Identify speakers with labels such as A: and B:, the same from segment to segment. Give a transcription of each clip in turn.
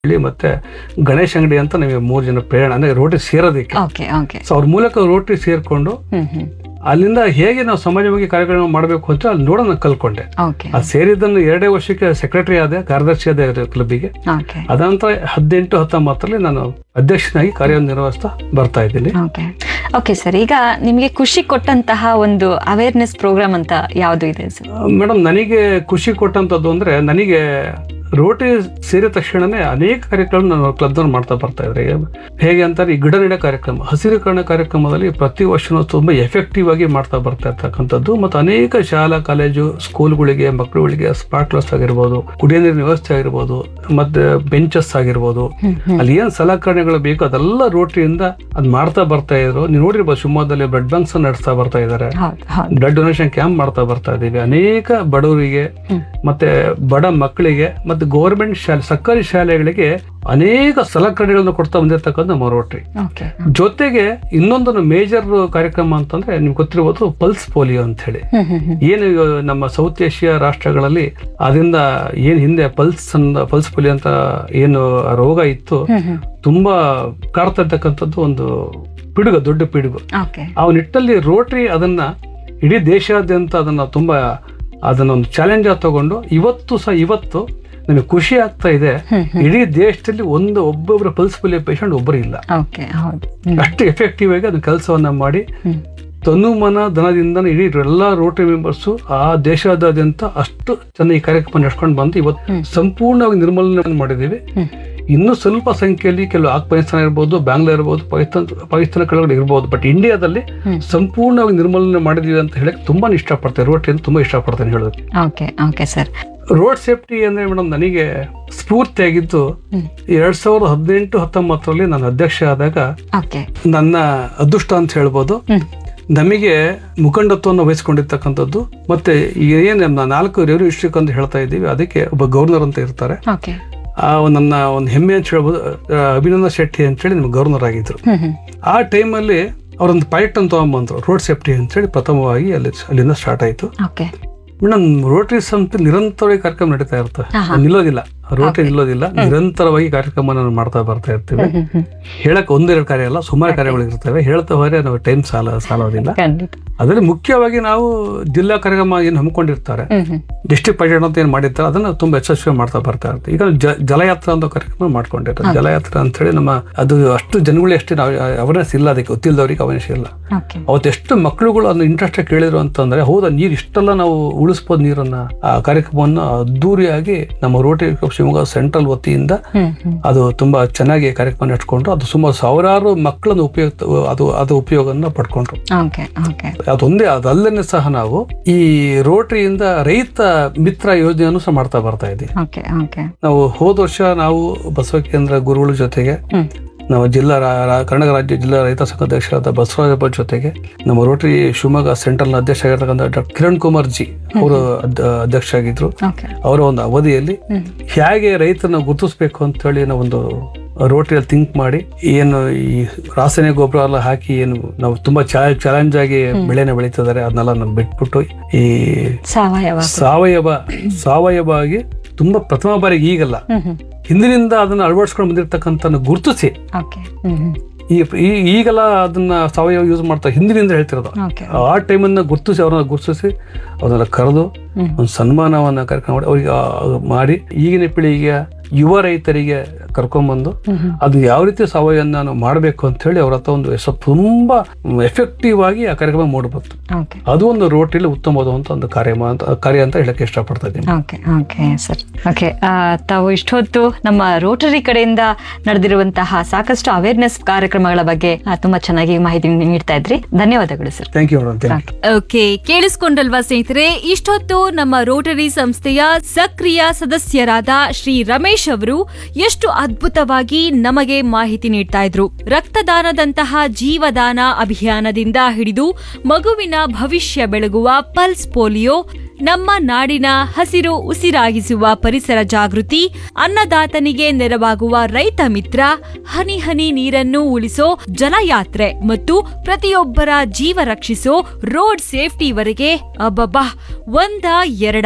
A: ಹೇಳಿ ಮತ್ತೆ ಗಣೇಶ್ ಅಂಗಡಿ ಅಂತ ನಮಗೆ ಮೂರು ಜನ ಪ್ರೇರಣೆ ಅಂದ್ರೆ ರೋಟರಿ ಸೇರೋದಕ್ಕೆ
B: ಓಕೆ ಓಕೆ
A: ಸೊ ಅವ್ರ ಮೂಲಕ ರೋಟರಿ ಸೇರ್ಕೊಂಡು
B: ಹ್ಮ್ ಹ್ಮ್
A: ಅಲ್ಲಿಂದ ಹೇಗೆ ನಾವು ಸಮಾಜವಾಗಿ ಕಾರ್ಯಕ್ರಮ ಮಾಡಬೇಕು ಅಂತ ಅಲ್ಲಿ ನೋಡೋಣ ನಾನು ಕಲ್ತ್ಕೊಂಡೆ
B: ಓಕೆ
A: ಅದು ಸೇರಿದ್ದನ್ನು ಎರಡೇ ವರ್ಷಕ್ಕೆ ಸೆಕ್ರೆಟರಿ ಆದೆ ಕಾರ್ಯದರ್ಶಿ ಆದೆ ಕ್ಲಬ್ಬಿಗೆ
B: ಓಕೆ
A: ಅದಂತರ ಹದಿನೆಂಟು ಹತ್ತೊಂಬತ್ತರಲ್ಲಿ ನಾನು ಅಧ್ಯಕ್ಷನಾಗಿ ಕಾರ್ಯನಿರ್ವಹಿಸ್ತಾ ಬರ್ತಾ ಇದ್ದೀನಿ
B: ಓಕೆ ಓಕೆ ಸರ್ ಈಗ ನಿಮಗೆ ಖುಷಿ ಕೊಟ್ಟಂತಹ ಒಂದು ಅವೇರ್ನೆಸ್ ಪ್ರೋಗ್ರಾಮ್ ಅಂತ ಯಾವುದು ಇದೆ ಸರ್
A: ಮೇಡಮ್ ನನಗೆ ಖುಷಿ ಕೊಟ್ಟಂತದ್ದು ಅಂದ್ರೆ ನನಗೆ ರೋಟರಿ ಸೇರಿದ ತಕ್ಷಣನೇ ಅನೇಕ ಕಾರ್ಯಕ್ರಮ ನಾನು ಕ್ಲಬ್ನಲ್ಲಿ ಮಾಡ್ತಾ ಬರ್ತಾ ಇದ್ರೆ ಹೇಗೆ ಅಂತಾರೆ ಈ ಗಿಡ ನೆಡ ಕಾರ್ಯಕ್ರಮ ಹಸಿರೀಕರಣ ಕಾರ್ಯಕ್ರಮದಲ್ಲಿ ಪ್ರತಿ ವರ್ಷನೂ ತುಂಬಾ ಎಫೆಕ್ಟಿವ್ ಆಗಿ ಮಾಡ್ತಾ ಬರ್ತಾ ಇರ್ತಕ್ಕಂಥದ್ದು ಮತ್ತು ಅನೇಕ ಶಾಲಾ ಕಾಲೇಜು ಸ್ಕೂಲ್ಗಳಿಗೆ ಮಕ್ಕಳುಗಳಿಗೆ ಸ್ಪಾರ್ಕ್ಲರ್ಸ್ ಆಗಿರ್ಬೋದು ಕುಡಿಯ ನೀರಿನ ವ್ಯವಸ್ಥೆ ಆಗಿರ್ಬೋದು ಮತ್ತೆ ಬೆಂಚಸ್ ಆಗಿರ್ಬೋದು
B: ಹ್ಮ್ ಹ್ಮ್
A: ಅಲ್ಲಿ ಏನ್ ಸಲಕರಣೆಗಳು ಬೇಕು ಅದೆಲ್ಲ ರೋಟರಿಯಿಂದ ಅದ್ ಮಾಡ್ತಾ ಬರ್ತಾ ಇದ್ರು ನೀವು ನೋಡಿರ್ಬೋದು ಶಿವಮೊಗ್ಗದಲ್ಲಿ ಬ್ಲಡ್ ಬ್ಯಾಂಕ್ಸ್ ನಡೆಸ್ತಾ ಬರ್ತಾ ಇದ್ದಾರೆ
B: ಹೌದು ಹೌದು
A: ಬ್ಲಡ್ ಡೊನೇಷನ್ ಕ್ಯಾಂಪ್ ಮಾಡ್ತಾ ಬರ್ತಾ ಇದೀವಿ ಅನೇಕ ಬಡವರಿಗೆ
B: ಹ್ಮ್.
A: ಮತ್ತೆ ಬಡ ಮಕ್ಕಳಿಗೆ ಮತ್ತೆ ಗೌರ್ಮೆಂಟ್ ಶಾಲೆ ಸರ್ಕಾರಿ ಶಾಲೆಗಳಿಗೆ ಅನೇಕ ಸಲಕರಣೆಗಳನ್ನು ಕೊಡ್ತಾ ಬಂದಿರತಕ್ಕಂಥ ನಮ್ಮ ರೋಟ್ರಿ
B: ಓಕೆ
A: ಜೊತೆಗೆ ಇನ್ನೊಂದು ಮೇಜರ್ ಕಾರ್ಯಕ್ರಮ ಅಂತಂದ್ರೆ ನಿಮ್ಗೆ ಗೊತ್ತಿರ್ಬೋದು ಪಲ್ಸ್ ಪೋಲಿಯೋ ಅಂತ ಹೇಳಿ
B: ಹ್ಮ್ ಹ್ಮ್ ಹ್ಮ್
A: ಏನು ಈಗ ನಮ್ಮ ಸೌತ್ ಏಷ್ಯಾ ರಾಷ್ಟ್ರಗಳಲ್ಲಿ ಅದರಿಂದ ಏನ್ ಹಿಂದೆ ಪಲ್ಸ್ ಅಂದ ಪಲ್ಸ್ ಪೋಲಿಯೋ ಅಂತ ಏನು ಆ ರೋಗ ಇತ್ತು
B: ಹ್ಮ್ ಹ್ಮ್
A: ತುಂಬಾ ಕಾಡ್ತಾ ಇರ್ತಕ್ಕಂಥದ್ದು ಒಂದು ಪಿಡುಗು ದೊಡ್ಡ ಪಿಡುಗು
B: ಓಕೆ
A: ಆ ನಿಟ್ಟಲ್ಲಿ ರೋಟ್ರಿ ಅದನ್ನ ಇಡೀ ದೇಶಾದ್ಯಂತ ಅದನ್ನ ತುಂಬಾ ಅದನ್ನ ಒಂದು ಚಾಲೆಂಜ್ ಆಗಿ ತಗೊಂಡು ಇವತ್ತು ಸಹ ಇವತ್ತು ನಮಗೆ ಖುಷಿ ಆಗ್ತಾ ಇದೆ
B: ಹ್ಮ್ ಹ್ಮ್
A: ಇಡೀ ದೇಶದಲ್ಲಿ ಒಂದು ಒಬ್ಬೊಬ್ಬರ ಪಲ್ಸ್ ಪೋಲಿಯೋ ಪೇಷಂಟ್ ಒಬ್ಬರು ಇಲ್ಲ
B: ಓಕೆ ಹೌದು ಹ್ಮ್
A: ಅಷ್ಟು ಎಫೆಕ್ಟಿವ್ ಆಗಿ ಅದನ್ನ ಕೆಲಸವನ್ನ ಮಾಡಿ
B: ಹ್ಮ್
A: ತನು ಮನ ಧನದಿಂದ ಇಡೀ ಎಲ್ಲ ರೋಟರಿ ಮೆಂಬರ್ಸು ಆ ದೇಶಾದ್ಯಂತ ಅಷ್ಟು ಚೆನ್ನಾಗಿ ಈ ಕಾರ್ಯಕ್ರಮ ನಡ್ಸ್ಕೊಂಡು ಬಂದು ಇವತ್ತು
B: ಹ್ಮ್.
A: ಸಂಪೂರ್ಣವಾಗಿ ನಿರ್ಮೂಲನೆ ಮಾಡಿದ್ದೀವಿ
B: ಹ್ಮ್
A: ಇನ್ನೂ ಸ್ವಲ್ಪ ಸಂಖ್ಯೆಯಲ್ಲಿ ಕೆಲವು ಆಫ್ಘಾನಿಸ್ತಾನ ಇರ್ಬೋದು ಬಾಂಗ್ಲಾ ಇರ್ಬೋದು ಪಾಕಿಸ್ತಾನ ಪಾಕಿಸ್ತಾನ ಕೆಳಗಡೆ ಇರ್ಬೋದು ಬಟ್ ಇಂಡಿಯಾದಲ್ಲಿ
B: ಹ್ಮ್.
A: ಸಂಪೂರ್ಣವಾಗಿ ನಿರ್ಮೂಲನೆ ಮಾಡಿದೀವಿ ಅಂತ ಹೇಳಕ್ ತುಂಬಾ ಇಷ್ಟಪಡ್ತೇನೆ ರೋಟರಿ ಅಂತ ತುಂಬಾ ಇಷ್ಟಪಡ್ತೇನೆ ಹೇಳೋದಕ್ಕೆ
B: okay okay sir
A: road safety ಅಂದ್ರೆ ಮೇಡಮ್ ನನಗೆ ಸ್ಫೂರ್ತಿಯಾಗಿದ್ದು
B: ಹ್ಮ್
A: ಎರಡ್ ಸಾವಿರದ ಹದಿನೆಂಟು ಹತ್ತೊಂಬತ್ತರಲ್ಲಿ ನಾನು ಅಧ್ಯಕ್ಷ ಆದಾಗ
B: ಓಕೆ
A: ನನ್ನ ಅದೃಷ್ಟ ಅಂತ ಹೇಳ್ಬೋದು
B: ಹ್ಮ್
A: ನಮಗೆ ಮುಖಂಡತ್ವವನ್ನು ವಹಿಸ್ಕೊಂಡಿರ್ತಕ್ಕಂಥದ್ದು ಮತ್ತೆ ಈಗ ಏನು ನಮ್ಮ ನಾಲ್ಕು ರೆವೆನ್ಯೂ ಡಿಸ್ಟ್ರಿಕ್ಟ್ ಅಂತ ಹೇಳ್ತಾ ಇದ್ದೀವಿ ಅದಕ್ಕೆ ಒಬ್ಬ ಗವರ್ನರ್ ಅಂತ ಇರ್ತಾರೆ
B: ಓಕೆ
A: ಆ ಒಂದು ನನ್ನ ಒಂದು ಹೆಮ್ಮೆ ಅಂತ ಹೇಳ್ಬೋದು ಆ, ಅಭಿನಂದನ್ ಶೆಟ್ಟಿ ಅಂತೇಳಿ ನಮ್ಗೆ ಗವರ್ನರ್ ಆಗಿದ್ರು
B: ಹ್ಮ್ ಹ್ಮ್
A: ಆ ಟೈಮಲ್ಲಿ ಅವರೊಂದು ಪೈಟ್ ಅಂತ ತಗೊಂಬಂದ್ರು ರೋಡ್ ಸೇಫ್ಟಿ ಅಂತೇಳಿ ಪ್ರಥಮವಾಗಿ ಅಲ್ಲಿ ಅಲ್ಲಿಂದ ಸ್ಟಾರ್ಟ್ ಆಯಿತು
B: ಓಕೆ
A: ಮೇಡಮ್ ರೋಟರಿ ಸಂಸ್ಥೆ ನಿರಂತರವಾಗಿ ಕಾರ್ಯಕ್ರಮ ನಡೀತಾ ಇರ್ತವೆ
B: ಹಾ, ಹಾ.
A: ನಿಲ್ಲೋದಿಲ್ಲ ರೋಟರಿ ನಿಲ್ಲೋದಿಲ್ಲ ನಿರಂತರವಾಗಿ ಕಾರ್ಯಕ್ರಮ ನಾವು ಮಾಡ್ತಾ ಬರ್ತಾ ಇರ್ತೀವಿ
B: ಹ್ಮ್ ಹ್ಮ್
A: ಹೇಳಕ್ ಒಂದೆರಡು ಕಾರ್ಯ ಅಲ್ಲ ಸುಮಾರು ಕಾರ್ಯಗಳು ಇರ್ತವೆ ಹೇಳ್ತಾ ಹೋದ್ರೆ ನಾವು ಟೈಮ್ ಸಾಲ ಸಾಲೋದಿಲ್ಲ
B: ಖಂಡಿತ
A: ಅದರಲ್ಲಿ ಮುಖ್ಯವಾಗಿ ನಾವು ಜಿಲ್ಲಾ ಕಾರ್ಯಕ್ರಮ ಏನು ಹಮ್ಮಿಕೊಂಡಿರ್ತಾರೆ
B: ಹ್ಮ್ ಹ್ಮ್
A: ಡಿಸ್ಟ್ರಿಕ್ಟ್ ಪರ್ಯಟನ ಅಂತ ಏನು ಮಾಡಿರ್ತಾರೆ ಅದನ್ನ ತುಂಬಾ ಯಶಸ್ವಿ ಮಾಡ್ತಾ ಬರ್ತಾ ಇರ್ತೀವಿ ಈಗ ಜ ಜಲಯಾತ್ರಾ ಅಂತ ಕಾರ್ಯಕ್ರಮ ಮಾಡ್ಕೊಂಡಿರ್ತಾರೆ ಜಲಯಾತ್ರಾ ಅಂತ ಹೇಳಿ ನಮ್ಮ ಅದು ಅಷ್ಟು ಜನಗಳು ಎಷ್ಟು ಅವೇರ್ನೆಸ್ ಇಲ್ಲ ಅದಕ್ಕೆ ಗೊತ್ತಿಲ್ಲದವ್ರಿಗೆ ಅವೇರ್ನೆಸ್ ಇಲ್ಲ
B: ಓಕೆ
A: ಅವತ್ತು ಎಷ್ಟು ಮಕ್ಕಳುಗಳು ಅದನ್ನ ಇಂಟ್ರೆಸ್ಟ್ ಕೇಳಿದ್ರು ಅಂತಂದ್ರೆ ಹೌದಾ ನೀರು ಇಷ್ಟೆಲ್ಲ ನಾವು ಉಳಿಸ್ಬೋದು ನೀರನ್ನ ಆ ಕಾರ್ಯಕ್ರಮವನ್ನು ಅದ್ದೂರಿಯಾಗಿ ನಮ್ಮ ರೋಟರಿ ಕ್ಲಬ್ ಶಿವಮೊಗ್ಗ ಸೆಂಟ್ರಲ್ ವತಿಯಿಂದ
B: ಹ್ಮ್ ಹ್ಮ್
A: ಅದು ತುಂಬಾ ಚೆನ್ನಾಗಿ ಕಾರ್ಯಕ್ರಮ ನಡ್ಸ್ಕೊಂಡು ಅದು ಸುಮಾರು ಸಾವಿರಾರು ಮಕ್ಕಳನ್ನು ಉಪಯುಕ್ತ ಅದು ಅದು ಉಪಯೋಗನ ಪಡ್ಕೊಂಡ್ರು
B: ಓಕೆ ಓಕೆ
A: ಅದೊಂದೇ ಅದಲ್ಲೇ ಸಹ ನಾವು ಈ ರೋಟರಿಯಿಂದ ರೈತ ಮಿತ್ರ ಯೋಜನೆಯನ್ನು ಸಹ ಮಾಡ್ತಾ ಬರ್ತಾ ಇದ್ದೀವಿ
B: ಓಕೆ ಓಕೆ
A: ನಾವು ಹೋದ ವರ್ಷ ನಾವು ಬಸವ ಕೇಂದ್ರ ಗುರುಗಳ ಜೊತೆಗೆ
B: ಹ್ಮ್
A: ನಮ್ಮ ಜಿಲ್ಲಾ ರಾ- ರಾ- ಕರ್ನಾಟಕ ರಾಜ್ಯ ಜಿಲ್ಲಾ ರೈತ ಸಂಘ ಅಧ್ಯಕ್ಷರಾದ ಬಸವರಾಜಪ್ಪ ಜೊತೆಗೆ ನಮ್ಮ ರೋಟರಿ ಶಿವಮೊಗ್ಗ ಸೆಂಟ್ರಲ್ ಅಧ್ಯಕ್ಷ ಆಗಿರ್ತಕ್ಕಂಥ ಡಾಕ್ಟರ್ ಕಿರಣ್ ಕುಮಾರ್ ಜಿ ಅವರು ಅಧ್ಯಕ್ಷ ಆಗಿದ್ರು
B: ಓಕೆ
A: ಅವರ ಒಂದು ಅವಧಿಯಲ್ಲಿ
B: ಹ್ಮ್
A: ಹೇಗೆ ರೈತರನ್ನ ಗುರುತಿಸ್ಬೇಕು ಅಂತ ಹೇಳಿ ನಾವು ಒಂದು ರೋಟರಿಯಲ್ಲಿ ಥಿಂಕ್ ಮಾಡಿ ಏನು ಈ ರಾಸಾಯನಿಕ ಗೊಬ್ಬರ ಎಲ್ಲ ಹಾಕಿ ಏನು ನಾವು ತುಂಬಾ ಚಾಲೆಂಜ್ ಆಗಿ ಬೆಳೆನ ಬೆಳೀತಿದ್ದಾರೆ ಅದನ್ನೆಲ್ಲ ನಾವು ಬಿಟ್ಬಿಟ್ಟು ಈ
B: ಸಾವಯವ
A: ಸಾವಯವ ಸಾವಯವ ಆಗಿ ತುಂಬಾ ಪ್ರಥಮ ಬಾರಿಗೆ ಈಗಲ್ಲ
B: ಹ್ಮ್ ಹ್ಮ್
A: ಹಿಂದಿನಿಂದ ಅದನ್ನ ಅಳವಡಿಸ್ಕೊಂಡು ಬಂದಿರತಕ್ಕಂಥ ಗುರುತಿಸಿ
B: ಓಕೆ ಹ್ಮ್ ಹ್ಮ್
A: ಈ ಈ- ಈಗೆಲ್ಲ ಅದನ್ನ ಸಾವಯವ ಯೂಸ್ ಮಾಡ್ತಾ ಹಿಂದಿನಿಂದ ಹೇಳ್ತಿರೋದು
B: ಓಕೆ
A: ಆ ಟೈಮನ್ನ ಗುರುತಿಸಿ ಅವ್ರನ್ನ ಗುರುತಿಸಿ ಅವ್ರನ್ನೆಲ್ಲ ಕರೆದು
B: ಹ್ಮ್
A: ಒಂದು ಸನ್ಮಾನವನ್ನ ಕಾರ್ಯಕ್ರಮ ಮಾಡಿ ಅವ್ರಿಗೆ ಆ, ಮಾಡಿ ಈಗಿನ ಪೀಳಿಗೆಯ ಯುವ ರೈತರಿಗೆ ಕರ್ಕೊಂಡ್ಬಂದು
B: ಹ್ಮ್ ಹ್ಮ್
A: ಅದು ಯಾವ ರೀತಿ ಸಾವಯವನ್ನ ನಾವು ಮಾಡಬೇಕು ಅಂತ ಹೇಳಿ ಅವ್ರ ಹತ್ರ ಒಂದು ಸ್ವಲ್ಪ ತುಂಬಾ ಎಫೆಕ್ಟಿವ್ ಆಗಿ ಆ ಕಾರ್ಯಕ್ರಮ ಮೂಡಬಹುದು
B: ಓಕೆ
A: ಅದು ಒಂದು ರೋಟರಿಲಿ ಉತ್ತಮವಾದಂತ ಒಂದು ಕಾರ್ಯ ಅಂತ ಕಾರ್ಯ ಅಂತ ಹೇಳಕ್ಕೆ ಇಷ್ಟಪಡ್ತಾ ಇದ್ದೀನಿ
B: ಓಕೆ ಓಕೆ ಸರ್ ಓಕೆ ತಾವು ಇಷ್ಟೊತ್ತು ನಮ್ಮ ರೋಟರಿ ಕಡೆಯಿಂದ ನಡೆದಿರುವಂತಹ ಸಾಕಷ್ಟು ಅವೇರ್ನೆಸ್ ಕಾರ್ಯಕ್ರಮಗಳ ಬಗ್ಗೆ ಆ, ತುಂಬಾ ಚೆನ್ನಾಗಿ ಮಾಹಿತಿ ನೀಡ್ತಾ ಇದ್ರಿ ಧನ್ಯವಾದಗಳು sir
A: thank you madam thank you
C: okay ಕೇಳಿಸ್ಕೊಂಡಲ್ವಾ ಸ್ನೇಹಿತರೆ ಇಷ್ಟೊತ್ತು ನಮ್ಮ ರೋಟರಿ ಸಂಸ್ಥೆಯ ಸಕ್ರಿಯ ಸದಸ್ಯರಾದ ಶ್ರೀ ರಮೇಶ್ ಅವರು ಎಷ್ಟು ಅದ್ಭುತವಾಗಿ ನಮಗೆ ಮಾಹಿತಿ ನೀಡ್ತಾ ಇದ್ರು ರಕ್ತದಾನದಂತಹ ಜೀವದಾನ ಅಭಿಯಾನದಿಂದ ಹಿಡಿದು ಮಗುವಿನ ಭವಿಷ್ಯ ಬೆಳಗುವ ಪಲ್ಸ್ ಪೋಲಿಯೋ ನಮ್ಮ ನಾಡಿನ ಹಸಿರು ಉಸಿರಾಗಿಸುವ ಪರಿಸರ ಜಾಗೃತಿ ಅನ್ನದಾತನಿಗೆ ನೆರವಾಗುವ ರೈತ ಮಿತ್ರ ಹನಿ ಹನಿ ನೀರನ್ನು ಉಳಿಸೋ ಜಲಯಾತ್ರೆ ಮತ್ತು ಪ್ರತಿಯೊಬ್ಬರ ಜೀವ ರಕ್ಷಿಸೋ ರೋಡ್ ಸೇಫ್ಟಿವರೆಗೆ ಅಬ್ಬಬ್ಬಾ ಒಂದ ಎರಡ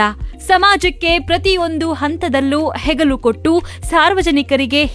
C: ಸಮಾಜಕ್ಕೆ ಪ್ರತಿಯೊಂದು ಹಂತದಲ್ಲೂ ಹೆಗಲು ಕೊಟ್ಟು ಸಾರ್ವಜನಿಕರಿಗೆ